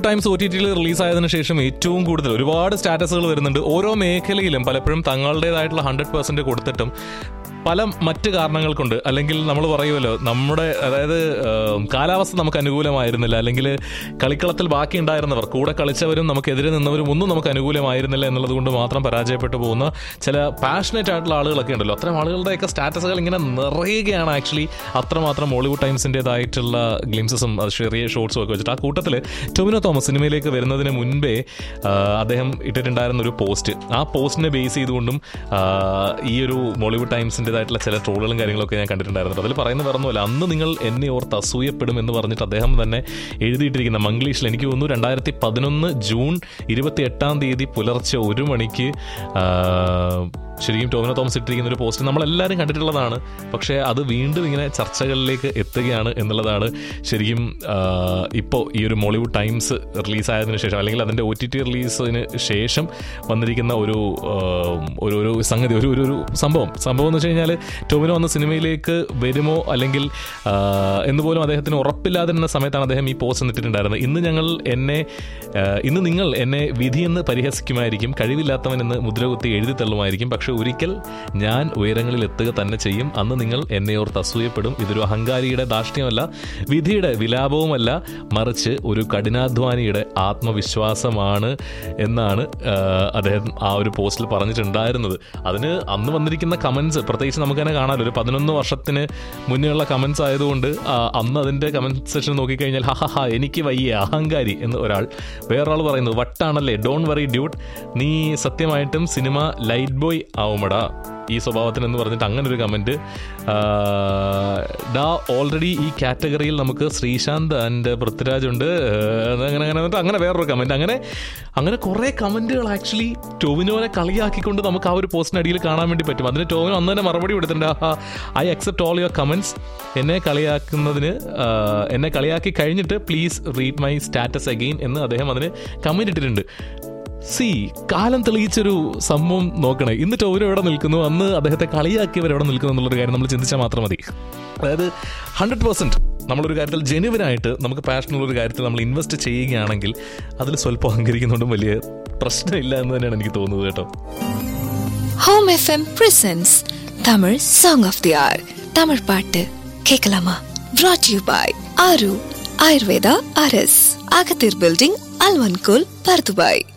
times O T ടിയിൽ release ആയതിനു ശേഷം ഏറ്റവും കൂടുതൽ ഒരുപാട് സ്റ്റാറ്റസുകൾ വരുന്നുണ്ട് ഓരോ മേഖലയിലും പലപ്പോഴും തങ്ങളുടേതായിട്ടുള്ള ഹൺഡ്രഡ് പെർസെന്റ് കൊടുത്തിട്ടും പല മറ്റ് കാരണങ്ങൾ കൊണ്ട് അല്ലെങ്കിൽ നമ്മൾ പറയുമല്ലോ നമ്മുടെ അതായത് ഏം, കാലാവസ്ഥ നമുക്ക് അനുകൂലമായിരുന്നില്ല അല്ലെങ്കിൽ കളിക്കളത്തിൽ ബാക്കി ഉണ്ടായിരുന്നവർ കൂടെ കളിച്ചവരും നമുക്കെതിരെ നിന്നവരും ഒന്നും നമുക്ക് അനുകൂലമായിരുന്നില്ല എന്നുള്ളത് കൊണ്ട് മാത്രം പരാജയപ്പെട്ടു പോകുന്ന ചില പാഷനേറ്റ് ആയിട്ടുള്ള ആളുകളൊക്കെ ഉണ്ടല്ലോ അത്തരം ആളുകളുടെയൊക്കെ സ്റ്റാറ്റസുകൾ ഇങ്ങനെ നിറയുകയാണ് ആക്ച്വലി അത്രമാത്രം മോളിവുഡ് ടൈംസിൻ്റെതായിട്ടുള്ള ഗ്ലിംസസും ചെറിയ ഷോർട്സും ഒക്കെ വെച്ചിട്ട് ആ കൂട്ടത്തിൽ ടൊമിനോ തോമസ് സിനിമയിലേക്ക് വരുന്നതിന് മുൻപേ ആ, അദ്ദേഹം ഇട്ടിട്ടുണ്ടായിരുന്ന ഒരു പോസ്റ്റ് ആ പോസ്റ്റിനെ ബേസ് ചെയ്തുകൊണ്ടും ആ, ഈ ഒരു മോളിവുഡ് ടൈംസിൻ്റെതായിട്ടുള്ള ചില ട്രോളുകളും കാര്യങ്ങളൊക്കെ ഞാൻ കണ്ടിട്ടുണ്ടായിരുന്നു അതിൽ പറയുന്ന വേറൊന്നുമല്ല അന്ന് നിങ്ങൾ എന്നെ ഓർത്ത് അസൂയപ്പെടും എന്ന് പറഞ്ഞിട്ട് അദ്ദേഹം തന്നെ എഴുതിയിട്ടിരിക്കുന്ന മംഗ്ലീഷിൽ എനിക്ക് തോന്നുന്നു രണ്ടായിരത്തി പതിനൊന്ന് ജൂൺ ഇരുപത്തി എട്ടാം തീയതി പുലർച്ചെ ഒരു മണിക്ക് ആ, ശരിക്കും ടോമിനോ തോമസ് ഇട്ടിരിക്കുന്ന ഒരു പോസ്റ്റ് നമ്മളെല്ലാവരും കണ്ടിട്ടുള്ളതാണ് പക്ഷേ അത് വീണ്ടും ഇങ്ങനെ ചർച്ചകളിലേക്ക് എത്തുകയാണ് എന്നുള്ളതാണ് ശരിക്കും ഇപ്പോൾ ഈ ഒരു മോളിവുഡ് ടൈംസ് റിലീസായതിനു ശേഷം അല്ലെങ്കിൽ അതിൻ്റെ ഒ ടി ടി റിലീസിന് ശേഷം വന്നിരിക്കുന്ന ഒരു ആ, ഒരു ഒരു സംഗതി ഒരു ഒരു ഒരു സംഭവം സംഭവം എന്ന് വെച്ച് കഴിഞ്ഞാൽ ടോമിനോ വന്ന സിനിമയിലേക്ക് വരുമോ അല്ലെങ്കിൽ ആ, എന്ന് പോലും അദ്ദേഹത്തിന് ഉറപ്പില്ലാതിരുന്ന സമയത്താണ് അദ്ദേഹം ഈ പോസ്റ്റ് ഇട്ടിട്ടുണ്ടായിരുന്നത് ഇന്ന് ഞങ്ങൾ എന്നെ ആ, ഇന്ന് നിങ്ങൾ എന്നെ വിധിയെന്ന് പരിഹസിക്കുമായിരിക്കും കഴിവില്ലാത്തവൻ എന്ന് മുദ്രകുത്തി എഴുതി തള്ളുമായിരിക്കും പക്ഷെ ഒരിക്കൽ ഞാൻ ഉയരങ്ങളിൽ എത്തുക തന്നെ ചെയ്യും അന്ന് നിങ്ങൾ എന്നെ ഓർത്ത് അസൂയപ്പെടും ഇതൊരു അഹങ്കാരിയുടെ ധാർഷ്ട്യമല്ല വിധിയുടെ വിലാപവുമല്ല മറിച്ച് ഒരു കഠിനാധ്വാനിയുടെ ആത്മവിശ്വാസമാണ് എന്നാണ് ആ, അദ്ദേഹം ആ ഒരു പോസ്റ്റിൽ പറഞ്ഞിട്ടുണ്ടായിരുന്നത് അതിന് അന്ന് വന്നിരിക്കുന്ന കമൻസ് പ്രത്യേകിച്ച് നമുക്ക് തന്നെ കാണാമല്ലോ ഒരു പതിനൊന്ന് വർഷത്തിന് മുന്നേയുള്ള കമൻസ് ആയതുകൊണ്ട് ആ, അന്ന് അതിൻ്റെ കമൻറ്റ് സെക്ഷൻ നോക്കിക്കഴിഞ്ഞാൽ ഹ ഹ ഹ എനിക്ക് വയ്യ അഹങ്കാരി എന്ന് ഒരാൾ വേറൊരാൾ പറയുന്നത് വട്ടാണല്ലേ ഡോൺ വറി ഡ്യൂട്ട് നീ സത്യമായിട്ടും സിനിമ ലൈറ്റ് ബോയ് ആവുമടാ ഈ സ്വഭാവത്തിന് എന്ന് പറഞ്ഞിട്ട് അങ്ങനെ ഒരു കമൻറ്റ് ഡാ ഓൾറെഡി ഈ കാറ്റഗറിയിൽ നമുക്ക് ശ്രീശാന്ത് ആൻഡ് പൃഥ്വിരാജ് ഉണ്ട് ഏഹ്, അങ്ങനെ അങ്ങനെ എന്നിട്ട് അങ്ങനെ വേറൊരു കമൻറ്റ് അങ്ങനെ അങ്ങനെ കുറേ കമൻറ്റുകൾ ആക്ച്വലി ടോവിനോനെ കളിയാക്കിക്കൊണ്ട് നമുക്ക് ആ ഒരു പോസ്റ്റിനടിയിൽ കാണാൻ വേണ്ടി പറ്റും അതിന് ടോവിനോ അന്ന് തന്നെ മറുപടി കൊടുത്തിട്ടുണ്ട് I accept all your comments എന്നെ കളിയാക്കുന്നതിന് ആഹ്, എന്നെ കളിയാക്കി കഴിഞ്ഞിട്ട് please read my status again എന്ന് അദ്ദേഹം അതിന് കമൻറ്റ് ഇട്ടിട്ടുണ്ട് സി കാലം തെളിയിച്ചൊരു സംഭവം നോക്കണേ ഇന്ന് ടോവിനോ എവിടെ നിൽക്കുന്നു അന്ന് അദ്ദേഹത്തെ കളിയാക്കിയവർ എവിടെ നിൽക്കുന്നു എന്നുള്ളൊരു കാര്യം നമ്മൾ ചിന്തിച്ചാൽ മാത്രം മതി അതായത് ഹൺഡ്രഡ് പെർസെൻറ്റ് നമ്മളൊരു കാര്യത്തിൽ ജെനുവിനായിട്ട് നമുക്ക് പാഷനുള്ള ഒരു കാര്യത്തിൽ നമ്മൾ ഇൻവെസ്റ്റ് ചെയ്യുകയാണെങ്കിൽ അതിൽ സ്വല്പം അഹങ്കരിക്കുന്നുണ്ടും വലിയ പ്രശ്നമില്ല എന്ന് തന്നെയാണ് എനിക്ക് തോന്നുന്നത് കേട്ടോ home FM presents Tamil song of the hour Tamil பாட்டு கேட்கலாமா brought யூ பாய் ஆரு ஆயுர்வேதா அரஸ் அகத்தீர் பில்டிங் அல்வன்கோல் பர்துபாய்